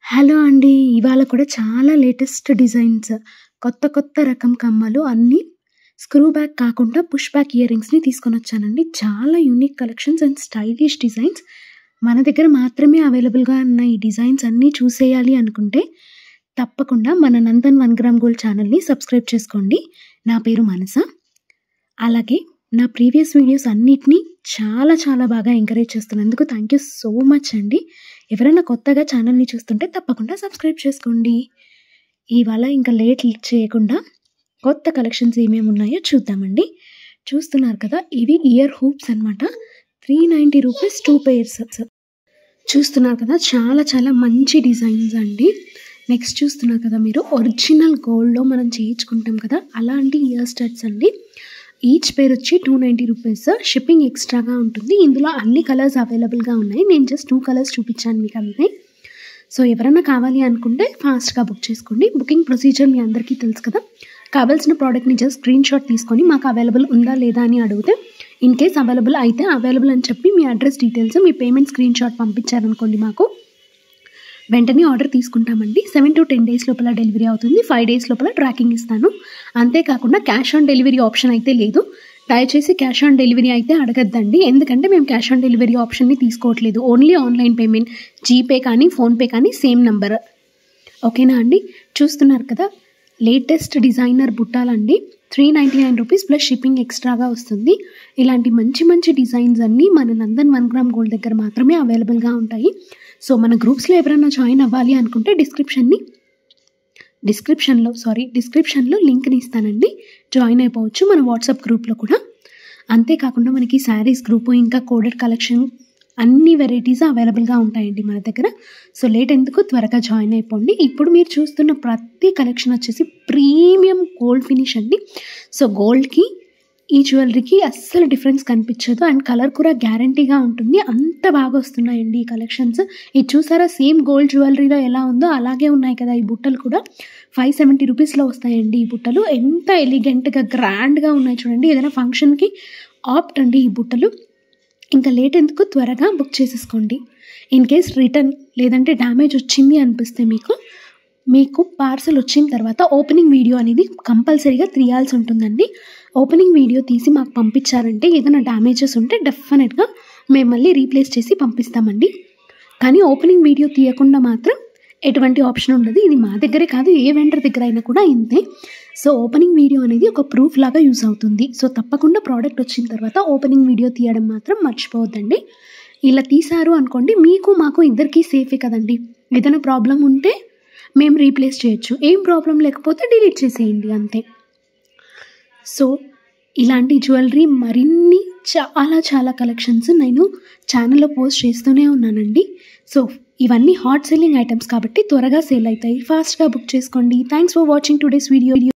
Hello అండి. ఇవాళ కూడా చాలా లేటెస్ట్ డిజైన్స్ కొత్త కొత్త రకం కమ్మలు అన్నీ స్క్రూ బ్యాక్ కాకుండా పుష్ బ్యాక్ ఇయర్ రింగ్స్‌ని తీసుకొనొచ్చానండి. చాలా unique collections and stylish designs. మన దగ్గర మాత్రమే అవైలబుల్‌గా ఉన్న ఈ డిజైన్స్ అన్నీ చూసేయాలి అనుకుంటే తప్పకుండా మన నందన్ 1 గ్రామ్ గోల్డ్ ఛానెల్‌ని సబ్స్క్రైబ్ చేసుకోండి. నా పేరు మనస. అలాగే నా ప్రీవియస్ వీడియోస్ అన్నిటిని చాలా చాలా బాగా ఎంకరేజ్ చేస్తున్నందుకు థ్యాంక్ యూ సో మచ్ అండి. ఎవరైనా కొత్తగా ఛానెల్‌ని చూస్తుంటే తప్పకుండా సబ్స్క్రైబ్ చేసుకోండి. ఇవాళ ఇంకా లేట్ చేయకుండా కొత్త కలెక్షన్స్ ఏమేమి ఉన్నాయో చూద్దామండి. చూస్తున్నారు కదా! ఇవి ఇయర్ హూప్స్ అనమాట. 390 రూపీస్ 2 పెయిర్స్. చూస్తున్నారు కదా! చాలా చాలా మంచి డిజైన్స్ అండి. నెక్స్ట్ చూస్తున్నారు కదా మీరు ఒరిజినల్ గోల్డ్‌లో మనం చేయించుకుంటాం కదా! అలాంటి ఇయర్ స్టడ్స్ అండి. ఈచ్ పెయిర్ వచ్చి 290 రూపీస్. షిప్పింగ్ ఎక్స్ట్రాగా ఉంటుంది. ఇందులో అన్ని కలర్స్ అవైలబుల్‌గా ఉన్నాయి. నేను జస్ట్ 2 కలర్స్ చూపించాను మీకు అంతే. సో ఎవరైనా కావాలి అనుకుంటే ఫాస్ట్‌గా బుక్ చేసుకోండి. బుకింగ్ ప్రొసీజర్ మీ అందరికీ తెలుసు కదా! కావాల్సిన ప్రోడక్ట్‌ని జస్ట్ స్క్రీన్‌షాట్ తీసుకొని మాకు అవైలబుల్ ఉందా లేదా అని అడిగితే ఇన్ కేస్ అవైలబుల్ అయితే అవైలబుల్ అని చెప్పి మీ అడ్రస్ డీటెయిల్స్, మీ పేమెంట్ స్క్రీన్‌షాట్ పంపించారనుకోండి మాకు వెంటనే ఆర్డర్ తీసుకుంటామండి. 7-10 డేస్ లోపల డెలివరీ అవుతుంది. 5 డేస్ లోపల ట్రాకింగ్ ఇస్తాను. అంతేకాకుండా క్యాష్ ఆన్ డెలివరీ ఆప్షన్ అయితే లేదు. దయచేసి క్యాష్ ఆన్ డెలివరీ అయితే అడగద్దండి. ఎందుకంటే మేము క్యాష్ ఆన్ డెలివరీ ఆప్షన్‌ని తీసుకోవట్లేదు. ఓన్లీ ఆన్‌లైన్ పేమెంట్ జీపే కానీ, ఫోన్‌పే కానీ సేమ్ నంబర్. ఓకేనా అండి? చూస్తున్నారు కదా! లేటెస్ట్ డిజైనర్ బుట్టాలండి. 399 రూపీస్ ప్లస్ షిప్పింగ్ ఎక్స్ట్రాగా వస్తుంది. ఇలాంటి మంచి మంచి డిజైన్స్ అన్నీ మన నందన్ 1 గ్రామ్ గోల్డ్ దగ్గర మాత్రమే అవైలబుల్‌గా ఉంటాయి. సో మన గ్రూప్స్‌లో ఎవరైనా జాయిన్ అవ్వాలి అనుకుంటే డిస్క్రిప్షన్‌ని డిస్క్రిప్షన్‌లో సారీ డిస్క్రిప్షన్‌లో లింక్‌ని ఇస్తానండి. జాయిన్ అయిపోవచ్చు మన వాట్సాప్ గ్రూప్‌లో కూడా. అంతేకాకుండా మనకి శారీస్ గ్రూపు ఇంకా కోడెడ్ కలెక్షన్ అన్ని వెరైటీస్ అవైలబుల్‌గా ఉంటాయండి మన దగ్గర. సో లేట్ ఎందుకు త్వరగా జాయిన్ అయిపోండి. ఇప్పుడు మీరు చూస్తున్న ప్రతి కలెక్షన్ వచ్చేసి ప్రీమియం గోల్డ్ ఫినిష్ అండి. సో గోల్డ్‌కి ఈ జ్యువెలరీకి అస్సలు డిఫరెన్స్ కనిపించదు. అండ్ కలర్ కూడా గ్యారంటీగా ఉంటుంది. అంత బాగా వస్తున్నాయండి ఈ కలెక్షన్స్. ఇది చూసారా సేమ్ గోల్డ్ జ్యువెలరీలో ఎలా ఉందో అలాగే ఉన్నాయి కదా! ఈ బుట్టలు కూడా 570 రూపీస్‌లో వస్తాయండి ఈ బుట్టలు. ఎంత ఎలిగెంట్‌గా గ్రాండ్‌గా ఉన్నాయి చూడండి. ఏదైనా ఫంక్షన్‌కి ఆప్ట్ అండి ఈ బుట్టలు. ఇంకా లేట్ ఎందుకు త్వరగా బుక్ చేసేసుకోండి. ఇన్ కేస్ రిటర్న్ లేదంటే డ్యామేజ్ వచ్చింది అనిపిస్తే మీకు మీకు పార్సెల్ వచ్చిన తర్వాత ఓపెనింగ్ వీడియో అనేది కంపల్సరీగా తీయాల్సి ఉంటుందండి. ఓపెనింగ్ వీడియో తీసి మాకు పంపించారంటే ఏదైనా డ్యామేజెస్ ఉంటే డెఫినెట్‌గా మేము మళ్ళీ రీప్లేస్ చేసి పంపిస్తామండి. కానీ ఓపెనింగ్ వీడియో తీయకుండా మాత్రం ఎటువంటి ఆప్షన్ ఉండదు. ఇది మా దగ్గరే కాదు ఏ వెండర్ దగ్గర అయినా కూడా ఇంతే. సో ఓపెనింగ్ వీడియో అనేది ఒక ప్రూఫ్ లాగా యూజ్ అవుతుంది. సో తప్పకుండా ప్రోడక్ట్ వచ్చిన తర్వాత ఓపెనింగ్ వీడియో తీయడం మాత్రం మర్చిపోవద్దండి. ఇలా తీశారు అనుకోండి మీకు మాకు ఇద్దరికీ సేఫే కదండీ. ఏదైనా ప్రాబ్లమ్ ఉంటే మేము రీప్లేస్ చేయొచ్చు. ఏం ప్రాబ్లమ్ లేకపోతే డిలీట్ చేసేయండి అంతే. సో ఇలాంటి జ్యువెలరీ మరిన్ని చాలా చాలా కలెక్షన్స్ నేను ఛానెల్‌లో పోస్ట్ చేస్తూనే ఉన్నానండి. సో ఇవన్నీ హాట్ సెల్లింగ్ ఐటెమ్స్ కాబట్టి త్వరగా సేల్ అయితాయి. ఫాస్ట్‌గా బుక్ చేసుకోండి. Thanks for watching today's video.